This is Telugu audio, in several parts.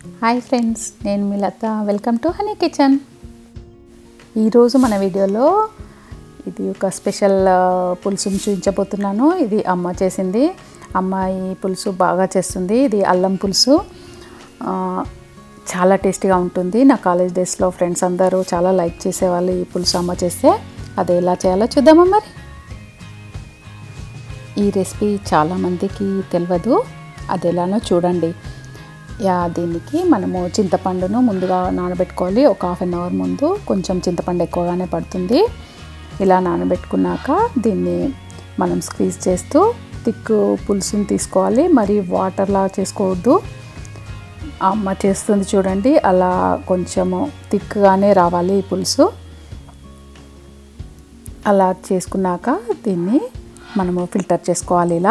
హాయ్ ఫ్రెండ్స్ నేను మీ Latha welcome to honey kitchen ఈరోజు మన వీడియోలో ఇది ఒక స్పెషల్ ఆ, పులుసుని చూపించబోతున్నాను ఇది అమ్మ చేసింది అమ్మ ఈ పులుసు బాగా చేస్తుంది ఇది అల్లం పులుసు ఆ, చాలా టేస్టీగా ఉంటుంది నా కాలేజ్ డేస్లో ఫ్రెండ్స్ అందరూ చాలా లైక్ చేసేవాళ్ళు ఈ పులుసు అమ్మ చేస్తే అది ఎలా చేయాలో చూద్దామా మరి ఈ రెసిపీ చాలామందికి తెలియదు అది ఎలానో చూడండి యా దీనికి మనము చింతపండును ముందుగా నానబెట్టుకోవాలి ఒక హాఫ్ అన్ అవర్ ముందు కొంచెం చింతపండు ఎక్కువగానే పడుతుంది ఇలా నానబెట్టుకున్నాక దీన్ని మనం స్క్వీజ్ చేస్తూ థిక్ పులుసుని తీసుకోవాలి మరి వాటర్లా చేసుకోవద్దు అమ్మ చేస్తుంది చూడండి అలా కొంచెము థిక్గానే రావాలి ఈ పులుసు అలా చేసుకున్నాక దీన్ని మనము ఫిల్టర్ చేసుకోవాలి ఇలా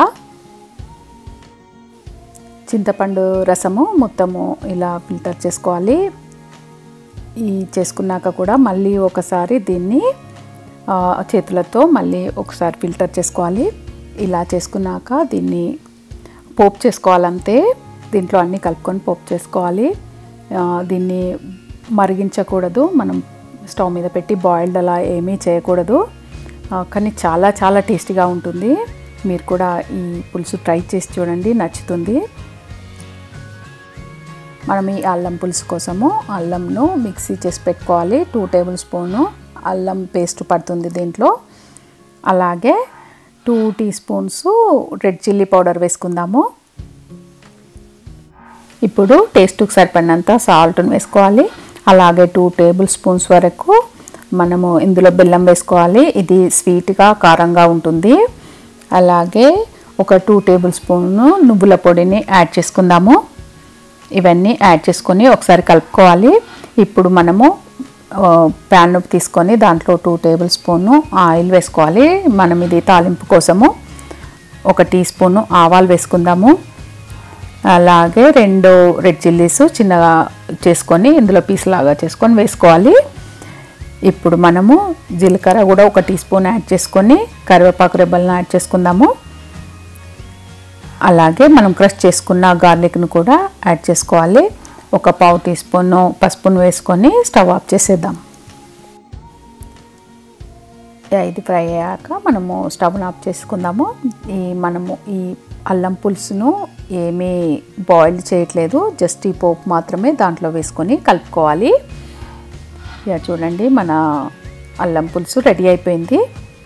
చింతపండు రసము మొత్తము ఇలా ఫిల్టర్ చేసుకోవాలి ఈ చేసుకున్నాక కూడా మళ్ళీ ఒకసారి దీన్ని ఆ, చేతులతో మళ్ళీ ఒకసారి ఫిల్టర్ చేసుకోవాలి ఇలా చేసుకున్నాక దీన్ని పోపు చేసుకోవాలంతే దీంట్లో అన్నీ కలుపుకొని పోపు చేసుకోవాలి ఆ, దీన్ని మరిగించకూడదు మనం స్టవ్ మీద పెట్టి బాయిల్డ్ అలా ఏమీ చేయకూడదు ఆ, కానీ చాలా చాలా టేస్టీగా ఉంటుంది మీరు కూడా ఈ పులుసు ట్రై చేసి చూడండి నచ్చుతుంది మనం ఈ అల్లం పులుసు కోసము అల్లంను మిక్సీ చేసి పెట్టుకోవాలి టూ టేబుల్ స్పూను అల్లం పేస్ట్ పడుతుంది దీంట్లో అలాగే two teaspoons red chilli powder వేసుకుందాము ఇప్పుడు టేస్ట్కి సరిపడినంత సాల్ట్ని వేసుకోవాలి అలాగే టూ టేబుల్ స్పూన్స్ వరకు మనము ఇందులో బెల్లం వేసుకోవాలి ఇది స్వీట్గా కారంగా ఉంటుంది అలాగే ఒక టూ టేబుల్ స్పూన్ నువ్వుల పొడిని యాడ్ చేసుకుందాము ఇవన్నీ యాడ్ చేసుకొని ఒకసారి కలుపుకోవాలి ఇప్పుడు మనము ప్యాన్ తీసుకొని దాంట్లో టూ టేబుల్ స్పూన్ ఆయిల్ వేసుకోవాలి మనం ఇది తాలింపు కోసము ఒక టీ స్పూను ఆవాలు వేసుకుందాము అలాగే రెండు రెడ్ చిల్లీస్ చిన్నగా చేసుకొని ఇందులో పీస్ లాగా చేసుకొని వేసుకోవాలి ఇప్పుడు మనము జీలకర్ర కూడా ఒక టీ స్పూన్ యాడ్ చేసుకొని కరివేపాకు రెబ్బలను యాడ్ చేసుకుందాము అలాగే మనం క్రష్ చేసుకున్న గార్లిక్ను కూడా యాడ్ చేసుకోవాలి ఒక పావు టీ స్పూన్ పసుపును వేసుకొని స్టవ్ ఆఫ్ చేసేద్దాం ఇది ఫ్రై అయ్యాక మనము స్టవ్ను ఆఫ్ చేసుకుందాము ఈ మనము ఈ అల్లం పులుసును ఏమీ బాయిల్ చేయట్లేదు జస్ట్ ఈ పోపు మాత్రమే దాంట్లో వేసుకొని కలుపుకోవాలి ఇక చూడండి మన అల్లం పులుసు రెడీ అయిపోయింది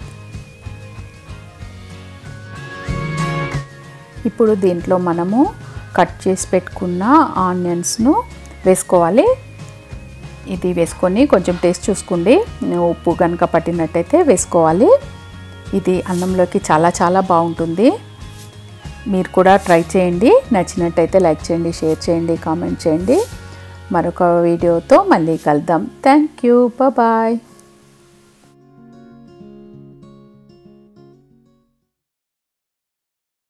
ఇప్పుడు దీంట్లో మనము కట్ చేసి పెట్టుకున్న ఆనియన్స్ను వేసుకోవాలి ఇది వేసుకొని కొంచెం టేస్ట్ చూసుకోండి ఉప్పు కనుక పట్టినట్టయితే వేసుకోవాలి ఇది అన్నంలోకి చాలా చాలా బాగుంటుంది మీరు కూడా ట్రై చేయండి నచ్చినట్టయితే లైక్ చేయండి షేర్ చేయండి కామెంట్ చేయండి మరొక వీడియోతో మళ్ళీ కలుద్దాం థ్యాంక్ యూ బాయ్